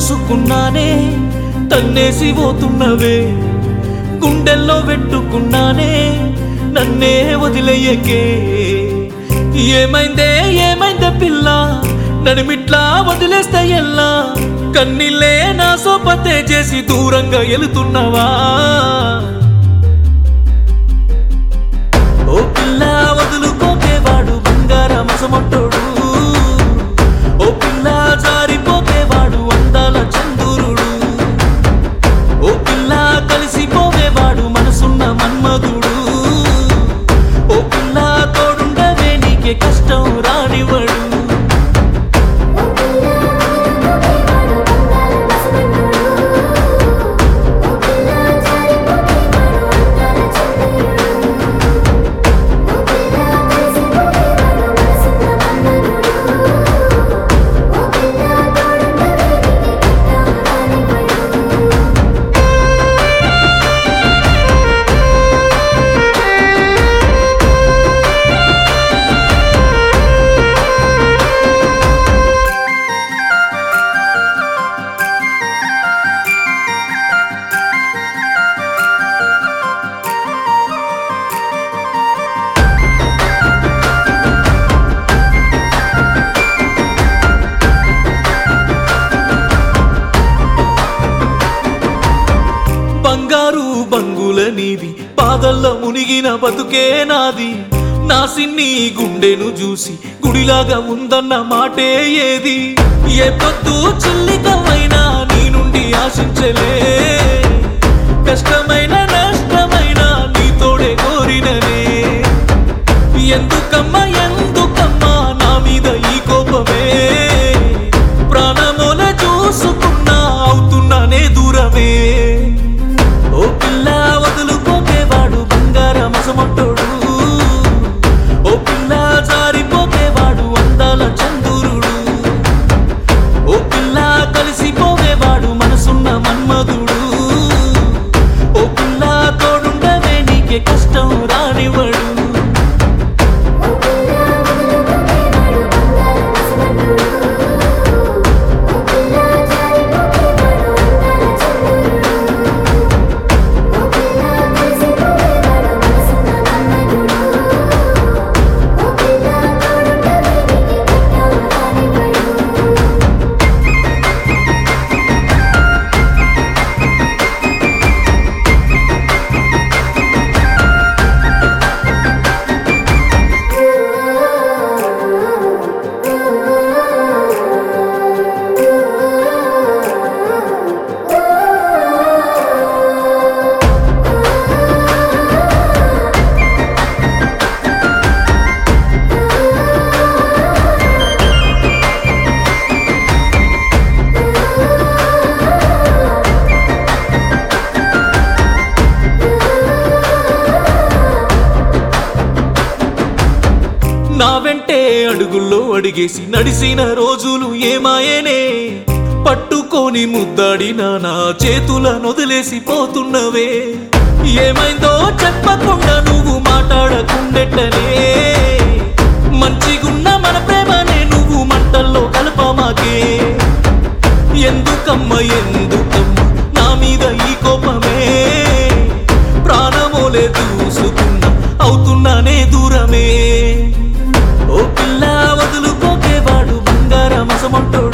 చూసుకున్నానే తన్నేసి పోతున్నవే గుండెల్లో పెట్టుకున్నానే నన్నే వదిలేయకే ఏమైందే ఏమైందే పిల్ల నడిమిట్లా వదిలేస్తే ఎల్లా కన్నీళ్ళే నా సోపతే చేసి దూరంగా వెళుతున్నవా ఓ పిల్ల వదులుకోకేవాడు బంగారం అసమొట్టోడు ఓ పిల్ల జారిపోకేవాడు అందాల చందూరుడు ఓ పిల్ల కలిసిపోవేవాడు మనసున్న మన్మధుడు ఓ పిల్ల తోడుండవే నీకే కష్టం రానివ్వడు ఓ పిల్ల వదులుకోకేవాడు బంగారం మసమంటుడు ఓ పిల్ల జారిపోకేవాడు అందాల చంద్రుడు ఓ పిల్ల కలిసిపోకేవాడు మనసున్న మన్మధుడు ఓ పిల్ల తోడుండవే నీకే కష్టం రానివ్వడు బంగారు బంగుల నీది పాదల్ల మునిగిన బతుకే నాది నా సిన్ని గుండెను చూసి గుడిలాగా ఉందన్న మాటే ఏది ఏ పొద్దు చిల్లికమైనా నీ నుండి ఆశించలే కష్టమైన నష్టమైన నీ తోడే కోరిననే ఎందుకమ్మా ఎందుకమ్మా నా మీద ఈ కోపమే ప్రాణముల చూసుకున్నా అవుతున్నానే దూరమే ఓ పిల్ల వదులుకోకేవాడు బంగారం అసమొట్టోడు ఓ పిల్ల జారిపోకేవాడు అందాల చందూరుడు ఓ పిల్ల కలిసిపోవేవాడు మనసున్న మన్మధుడు ఓ పిల్ల తోడుండవే నీకే కష్టం రానివ్వడు ఓ పిల్ల వదులుకోకేవాడు బంగారం మసమంటుడు ఓ పిల్ల జారిపోకేవాడు అందాల చంద్రుడు ఓ పిల్ల కలిసిపోకేవాడు మనసున్న మన్మధుడు ఓ పిల్ల తోడుండవే నీకే కష్టం రానివ్వడు నా వెంటే అడుగుల్లో అడిగేసి నడిసిన రోజులు ఏమాయేనే పట్టుకొని ముద్దాడిన నా చేతుల నొదిలేసి పోతున్నవే ఏమైందో చెప్పకుండా నువ్వు మాట్లాడకుండెట్టనే మంచిగున్న మన ప్రేమనే నువ్వు మంటల్లో కలపమాకే ఎందుకమ్మ ఎందుకమ్మ నా మీద ఈ కోపమే ప్రాణమోలే దూసుకున్నా అవుతున్నానే దూరమే ఓ పిల్ల వదులుకోకేవాడు బంగారం అసమంటోడు